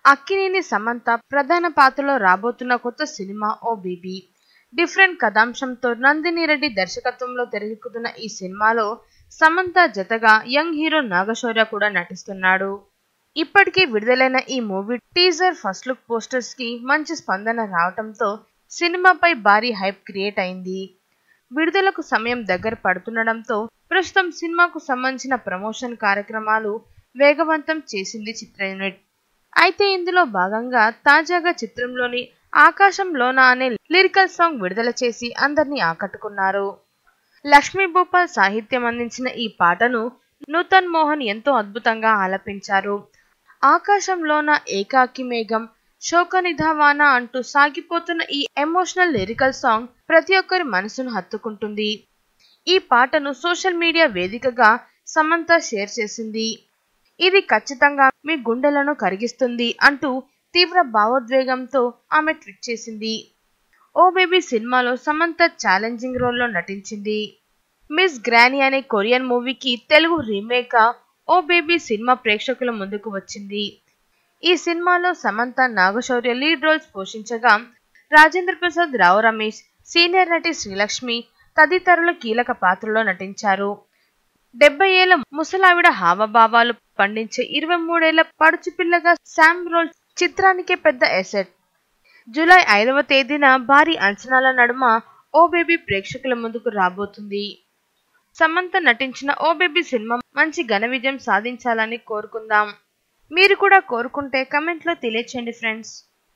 అక్కినేని సమంత ప్రధాన పాత్రలో రాబోతున్న కొత్త సినిమా ఓ బేబీ డిఫరెంట్ కథాంశంతో నందిని రెడ్డి దర్శకత్వంలో తెరకెక్కుతున్న ఈ సినిమాలో సమంత జతగా యంగ్ హీరో నాగశౌర్య కూడా నటిస్తున్నాడు ఇప్పటికే విడుదలైన ఈ movie teaser first look posters కి మంచి స్పందన రావటంతో సినిమాపై భారీ హైప్ క్రియేట్ అయింది విడుదలకు సమయం దగ్గర పడుతుండడంతో ప్రస్తుతం సినిమాకు సంబంధించిన ప్రమోషన్ కార్యక్రమాలు వేగవంతం చేసింది చిత్ర యూనిట్ అయితే ఇందులో భాగంగా తాజాగా చిత్రంలోని ఆకాశంలోన అనే లిరికల్ సాంగ్ విడుదల చేసి అందరినీ ఆకట్టుకున్నారు లక్ష్మీ భూపాల్ సాహిత్యం అందించిన ఈ పాటను నూతన్ మోహన్ ఎంతో అద్భుతంగా ఆలపించారు ఆకాశంలోన ఏకాకి మేఘం శోకనిధావాన అంటూ సాగిపోతున్న ఈ ఎమోషనల్ లిరికల్ సాంగ్ ప్రతి ఒక్కరి మనసును హత్తుకుంటుంది ఈ పాటను సోషల్ మీడియా వేదికగా సమంత షేర్ చేసింది ఇది ఖచ్చితంగా మీ గుండెలను కరిగిస్తుంది అంటూ తీవ్ర భావోద్వేగంతో ఆమె ట్వీట్ చేసింది ఓ బేబీ సినిమాలో సమంత ఛాలెంజింగ్ రోల్లో నటించింది మిస్ గ్రానీ అనే కొరియన్ మూవీకి తెలుగు రీమేక్ ఓ బేబీ సినిమా ప్రేక్షకుల ముందుకు వచ్చింది ఈ సినిమాలో సమంత నాగశౌర్య లీడ్ రోల్స్ పోషించగా రాజేంద్ర ప్రసాద్ రావు రమేష్ సీనియర్ నటి శ్రీలక్ష్మి తదితరులు కీలక పాత్రలో నటించారు డెబ్బై ఏళ్ల ముసలావిడ హావభావాలు పండించే ఇరవై మూడేళ్ల పడుచు పిల్లగా శామ్ రోల్ చిత్రానికే పెద్ద ఎసెట్ జూలై ఐదవ తేదీన భారీ అంచనాల నడుమ ఓ బేబీ ప్రేక్షకుల ముందుకు రాబోతుంది సమంత నటించిన ఓ బేబీ సినిమా మంచి ఘన విజయం సాధించాలని కోరుకుందాం మీరు కూడా కోరుకుంటే కమెంట్లో తెలియచేయండి ఫ్రెండ్స్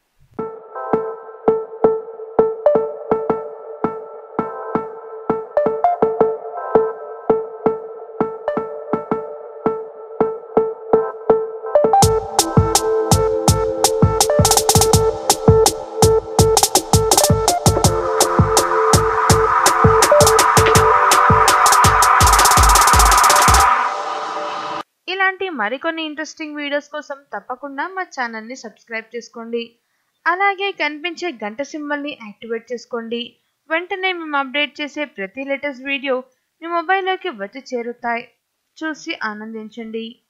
ఇలాంటి మరికొన్ని ఇంట్రెస్టింగ్ వీడియోస్ కోసం తప్పకుండా మా ఛానల్ని సబ్స్క్రైబ్ చేసుకోండి అలాగే కనిపించే గంట సింబల్ని యాక్టివేట్ చేసుకోండి వెంటనే మేము అప్డేట్ చేసే ప్రతి లేటెస్ట్ వీడియో మీ మొబైల్లోకి వచ్చి చేరుతాయి చూసి ఆనందించండి